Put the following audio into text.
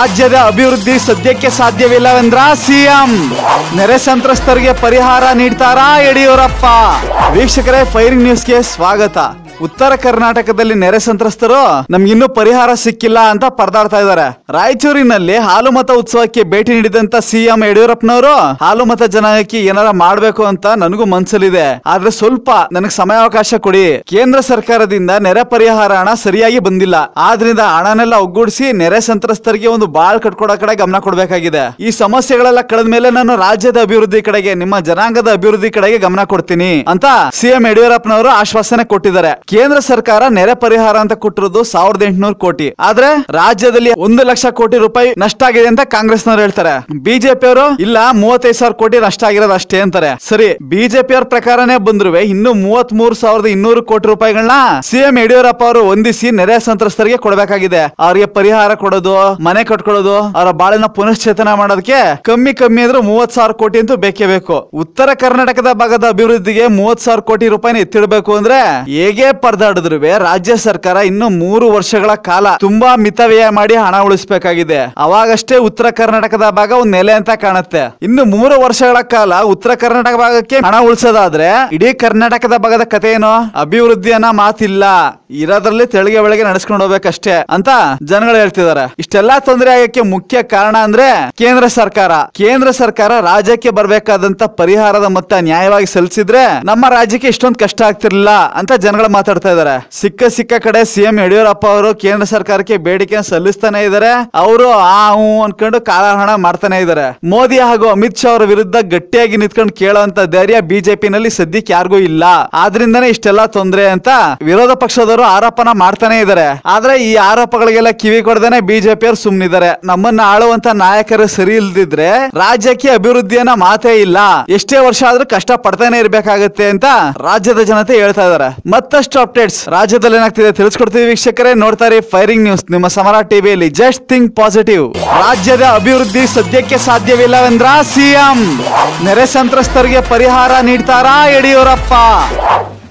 ರಾಜ್ಯದ ಅಭಿವೃದ್ಧಿ ಸದ್ಯಕ್ಕೆ ಸಾಧ್ಯವಿಲ್ಲವೆಂದ್ರ ಸಿಎಂ ನೆರೆ ಸಂತ್ರಸ್ತರಿಗೆ ಪರಿಹಾರ ನೀಡ್ತಾರಾ ಯಡಿಯೂರಪ್ಪ ವೀಕ್ಷಕರೇ ಫೈರಿಂಗ್ ನ್ಯೂಸ್ಗೆ ಸ್ವಾಗತ ಉತ್ತರ ಕರ್ನಾಟಕದಲ್ಲಿ ನೆರೆ ಸಂತ್ರಸ್ತರು ನಮ್ಗಿನ್ನೂ ಪರಿಹಾರ ಸಿಕ್ಕಿಲ್ಲ ಅಂತ ಪರದಾಡ್ತಾ ಇದ್ದಾರೆ ರಾಯಚೂರಿನಲ್ಲಿ ಹಾಲು ಮತ ಉತ್ಸವಕ್ಕೆ ಭೇಟಿ ನೀಡಿದಂತ ಸಿಎಂ ಯಡಿಯೂರಪ್ಪನವರು ಹಾಲು ಮತ ಜನಾಂಗಕ್ಕೆ ಏನಾರ ಮಾಡ್ಬೇಕು ಅಂತ ನನಗೂ ಮನ್ಸಲ್ಲಿದೆ ಆದ್ರೆ ಸ್ವಲ್ಪ ನನಗೆ ಸಮಯಾವಕಾಶ ಕೊಡಿ ಕೇಂದ್ರ ಸರ್ಕಾರದಿಂದ ನೆರೆ ಪರಿಹಾರ ಹಣ ಸರಿಯಾಗಿ ಬಂದಿಲ್ಲ ಆದ್ರಿಂದ ಹಣನೆಲ್ಲ ಒಗ್ಗೂಡಿಸಿ ನೆರೆ ಸಂತ್ರಸ್ತರಿಗೆ ಒಂದು ಬಾಳ್ ಕಟ್ಕೊಡೋ ಕಡೆ ಗಮನ ಕೊಡಬೇಕಾಗಿದೆ ಈ ಸಮಸ್ಯೆಗಳೆಲ್ಲ ಕಳೆದ ಮೇಲೆ ನಾನು ರಾಜ್ಯದ ಅಭಿವೃದ್ಧಿ ಕಡೆಗೆ ನಿಮ್ಮ ಜನಾಂಗದ ಅಭಿವೃದ್ಧಿ ಕಡೆಗೆ ಗಮನ ಕೊಡ್ತೀನಿ ಅಂತ ಸಿಎಂ ಯಡಿಯೂರಪ್ಪನವರು ಆಶ್ವಾಸನೆ ಕೊಟ್ಟಿದ್ದಾರೆ ಕೇಂದ್ರ ಸರ್ಕಾರ ನೆರೆ ಪರಿಹಾರ ಅಂತ ಕೊಟ್ಟಿರೋದು ಸಾವಿರದ ಎಂಟುನೂರು ಕೋಟಿ ಆದ್ರೆ ರಾಜ್ಯದಲ್ಲಿ ಒಂದು ಲಕ್ಷ ಕೋಟಿ ರೂಪಾಯಿ ನಷ್ಟ ಆಗಿದೆ ಅಂತ ಕಾಂಗ್ರೆಸ್ನವ್ರು ಹೇಳ್ತಾರೆ ಬಿಜೆಪಿ ಅವರು ಇಲ್ಲ ಮೂವತ್ತೈದು ಸಾವಿರ ಕೋಟಿ ನಷ್ಟ ಆಗಿರೋದು ಅಷ್ಟೇ ಅಂತಾರೆ ಸರಿ ಬಿಜೆಪಿ ಅವ್ರ ಪ್ರಕಾರನೇ ಬಂದ್ರು ಇನ್ನು ಮೂವತ್ ಮೂರು ಸಾವಿರದ ಇನ್ನೂರು ಕೋಟಿ ರೂಪಾಯಿಗಳನ್ನ ಸಿಎಂ ಯಡಿಯೂರಪ್ಪ ಅವರು ಹೊಂದಿಸಿ ನೆರೆ ಸಂತ್ರಸ್ತರಿಗೆ ಕೊಡಬೇಕಾಗಿದೆ ಅವರಿಗೆ ಪರಿಹಾರ ಕೊಡೋದು ಮನೆ ಕಟ್ಕೊಳ್ಳೋದು ಅವರ ಬಾಳಿನ ಪುನಶ್ಚೇತನ ಮಾಡೋದಕ್ಕೆ ಕಮ್ಮಿ ಕಮ್ಮಿ ಅಂದ್ರೆ ಮೂವತ್ ಸಾವಿರ ಕೋಟಿ ಅಂತೂ ಬೇಕೇ ಬೇಕು ಉತ್ತರ ಕರ್ನಾಟಕದ ಭಾಗದ ಅಭಿವೃದ್ಧಿಗೆ ಮೂವತ್ ಸಾವಿರ ಕೋಟಿ ರೂಪಾಯಿನ ಎತ್ತಿಡಬೇಕು ಅಂದ್ರೆ ಹೇಗೆ ಪರದಾಡಿದ್ರು ರಾಜ್ಯ ಸರ್ಕಾರ ಇನ್ನು ಮೂರು ವರ್ಷಗಳ ಕಾಲ ತುಂಬಾ ಮಿತವ್ಯಯ ಮಾಡಿ ಹಣ ಉಳಿಸಬೇಕಾಗಿದೆ ಅವಾಗಷ್ಟೇ ಉತ್ತರ ಕರ್ನಾಟಕದ ಭಾಗ ಒಂದ್ ನೆಲೆ ಅಂತ ಕಾಣುತ್ತೆ ಇನ್ನು ಮೂರು ವರ್ಷಗಳ ಕಾಲ ಉತ್ತರ ಕರ್ನಾಟಕ ಭಾಗಕ್ಕೆ ಹಣ ಉಳಿಸೋದಾದ್ರೆ ಇಡೀ ಕರ್ನಾಟಕದ ಭಾಗದ ಕಥೆ ಏನು ಅಭಿವೃದ್ಧಿಯನ್ನ ಮಾತಿಲ್ಲ ಇರೋದ್ರಲ್ಲಿ ತೆಳಿಗೆ ಬೆಳಗ್ಗೆ ನಡ್ಸ್ಕೊಂಡು ಹೋಗ್ಬೇಕಷ್ಟೇ ಅಂತ ಜನಗಳು ಹೇಳ್ತಿದ್ದಾರೆ ಇಷ್ಟೆಲ್ಲಾ ತೊಂದರೆ ಆಗಕ್ಕೆ ಮುಖ್ಯ ಕಾರಣ ಅಂದ್ರೆ ಕೇಂದ್ರ ಸರ್ಕಾರ ಕೇಂದ್ರ ಸರ್ಕಾರ ರಾಜ್ಯಕ್ಕೆ ಬರ್ಬೇಕಾದಂತ ಪರಿಹಾರದ ಮೊತ್ತ ನ್ಯಾಯವಾಗಿ ಸಲ್ಲಿಸಿದ್ರೆ ನಮ್ಮ ರಾಜ್ಯಕ್ಕೆ ಇಷ್ಟೊಂದು ಕಷ್ಟ ಆಗ್ತಿರ್ಲಿಲ್ಲ ಅಂತ ಜನಗಳು ಮಾತಾಡ್ತಾ ಇದಾರೆ ಸಿಕ್ಕ ಸಿಕ್ಕ ಕಡೆ ಸಿಎಂ ಯಡಿಯೂರಪ್ಪ ಅವರು ಕೇಂದ್ರ ಸರ್ಕಾರಕ್ಕೆ ಬೇಡಿಕೆ ಸಲ್ಲಿಸ್ತಾನೆ ಇದಾರೆ ಅವರು ಆ ಹೂ ಅನ್ಕೊಂಡು ಕಾಲಹರಣ ಮಾಡ್ತಾನೆ ಇದಾರೆ ಮೋದಿ ಹಾಗೂ ಅಮಿತ್ ಶಾ ಅವರ ವಿರುದ್ಧ ಗಟ್ಟಿಯಾಗಿ ನಿಂತ್ಕೊಂಡು ಕೇಳುವಂತ ಧೈರ್ಯ ಬಿಜೆಪಿನಲ್ಲಿ ಸದ್ಯಕ್ಕೆ ಯಾರಿಗೂ ಇಲ್ಲ ಆದ್ರಿಂದನೇ ಇಷ್ಟೆಲ್ಲಾ ತೊಂದ್ರೆ ಅಂತ ವಿರೋಧ ಪಕ್ಷದವರು ಆರೋಪನ ಮಾಡ್ತಾನೆ ಇದಾರೆ ಆದ್ರೆ ಈ ಆರೋಪಗಳಿಗೆಲ್ಲ ಕಿವಿ ಕೊಡದೇನೆ ಬಿಜೆಪಿ ಅವರು ಸುಮ್ನಿದ್ದಾರೆ ನಮ್ಮನ್ನ ಆಳುವಂತ ನಾಯಕರು ಸರಿ ಇಲ್ದಿದ್ರೆ ರಾಜ್ಯಕ್ಕೆ ಅಭಿವೃದ್ಧಿಯನ್ನ ಮಾತೇ ಇಲ್ಲ ಎಷ್ಟೇ ವರ್ಷ ಆದ್ರೂ ಕಷ್ಟ ಪಡ್ತಾನೆ ಇರ್ಬೇಕಾಗತ್ತೆ ಅಂತ ರಾಜ್ಯದ ಜನತೆ ಹೇಳ್ತಾ ಇದಾರೆ ಮತ್ತಷ್ಟು ಅಪ್ಡೇಟ್ಸ್ ರಾಜ್ಯದಲ್ಲಿ ಏನಾಗ್ತಿದೆ ತಿಳಿಸ್ಕೊಡ್ತೀವಿ ವೀಕ್ಷಕರೇ ನೋಡ್ತಾರೆ ಫೈರಿಂಗ್ ನ್ಯೂಸ್ ನಿಮ್ಮ ಸಮರ ಟಿವಿಯಲ್ಲಿ ಜಸ್ಟ್ ಥಿಂಕ್ ಪಾಸಿಟಿವ್ ರಾಜ್ಯದ ಅಭಿವೃದ್ಧಿ ಸದ್ಯಕ್ಕೆ ಸಾಧ್ಯವಿಲ್ಲವೆಂದ್ರ ಸಿಎಂ ನೆರೆ ಸಂತ್ರಸ್ತರಿಗೆ ಪರಿಹಾರ ನೀಡ್ತಾರಾ ಯಡಿಯೂರಪ್ಪ